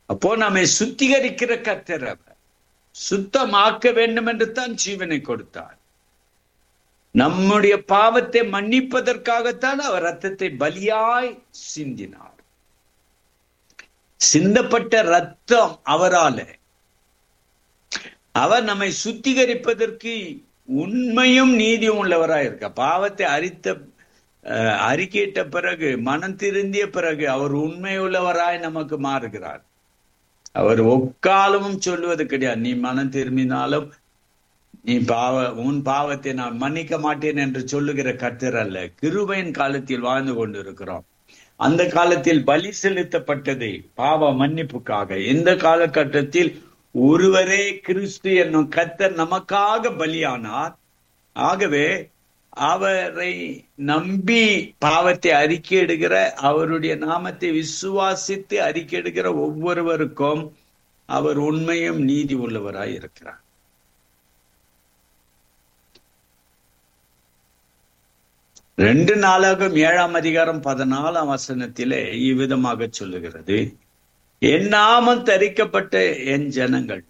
அப்போ நம்மை சுத்திகரிக்கிற கர்த்தர் அவர் சுத்தமாக்க வேண்டும் என்று தான் ஜீவனை கொடுத்தார் நம்முடைய பாவத்தை மன்னிப்பதற்காகத்தான் அவர் ரத்தத்தை பலியாய் சிந்தினார் சிந்தப்பட்ட ரத்தம் அவரால அவர் நம்மை சுத்திகரிப்பதற்கு உண்மையும் நீதியும் உள்ளவராய் இருக்க பாவத்தை அரித்த அறிக்கையிட்ட பிறகு மனம் திருந்திய பிறகு அவர் உண்மை உள்ளவராய் நமக்கு மாறுகிறார் அவர் ஒக்காலமும் சொல்லுவது கிடையாது நீ மனம் திரும்பினாலும் நீ பாவ உன் பாவத்தை நான் மன்னிக்க மாட்டேன் என்று சொல்லுகிற கர்த்தர் அல்ல கிருபையின் காலத்தில் வாழ்ந்து கொண்டிருக்கிறோம் அந்த காலத்தில் பலி செலுத்தப்பட்டது பாவ மன்னிப்புக்காக இந்த காலகட்டத்தில் ஒருவரே கிறிஸ்து என்னும் கர்த்தர் நமக்காக பலியானார் ஆகவே அவரை நம்பி பாவத்தை அறிக்கையிடுகிற அவருடைய நாமத்தை விசுவாசித்து அறிக்கையிடுகிற ஒவ்வொருவருக்கும் அவர் உண்மையும் நீதி உள்ளவராய் இருக்கிறார் ரெண்டு நாளாகும் ஏழாம் அதிகாரம் பதினாலாம் வசனத்திலே இவ்விதமாக சொல்லுகிறது என் நாமம் தரிக்கப்பட்ட என் ஜனங்கள்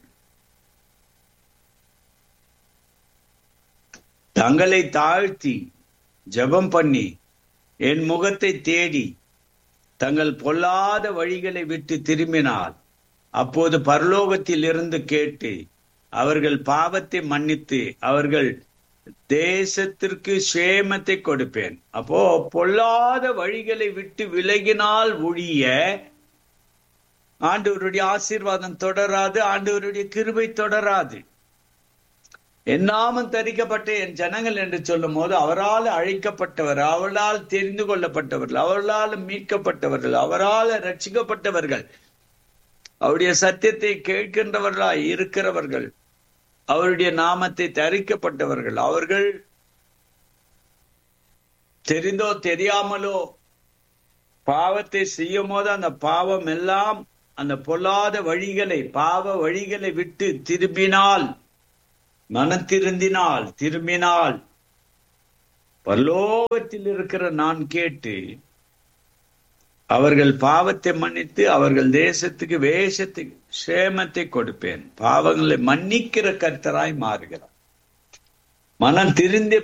தங்களை தாழ்த்தி ஜெபம் பண்ணி என் முகத்தை தேடி தங்கள் பொல்லாத வழிகளை விட்டு திரும்பினால் அப்போது பரலோகத்தில் இருந்து கேட்டு அவர்கள் பாவத்தை மன்னித்து அவர்கள் தேசத்திற்கு சேமத்தை கொடுப்பேன் அப்போ பொல்லாத வழிகளை விட்டு விலகினால் ஒழிய ஆண்டவருடைய ஆசீர்வாதம் தொடராது ஆண்டவருடைய கிருபை தொடராது என் நாமம் தரிக்கப்பட்ட என் ஜனங்கள் என்று சொல்லும் போது அவரால் அழைக்கப்பட்டவர் அவளால் தெரிந்து கொள்ளப்பட்டவர்கள் அவர்களால் மீட்கப்பட்டவர்கள் அவரால் ரட்சிக்கப்பட்டவர்கள் அவருடைய சத்தியத்தை கேட்கின்றவர்களாய் இருக்கிறவர்கள் அவருடைய நாமத்தை தரிக்கப்பட்டவர்கள் அவர்கள் தெரிந்தோ தெரியாமலோ பாவத்தை செய்யும் போது அந்த பாவம் எல்லாம் அந்த பொல்லாத வழிகளை பாவ வழிகளை விட்டு திரும்பினால் மனத்திருந்தினால் திரும்பினால் பரலோகத்தில் இருக்கிற நான் கேட்டு அவர்கள் பாவத்தை மன்னித்து அவர்கள் தேசத்துக்கு வேஷத்துக்கு சேமத்தை கொடுப்பேன் பாவங்களை மன்னிக்கிற கர்த்தராய் மாறுகிறார் மனம் திருந்தி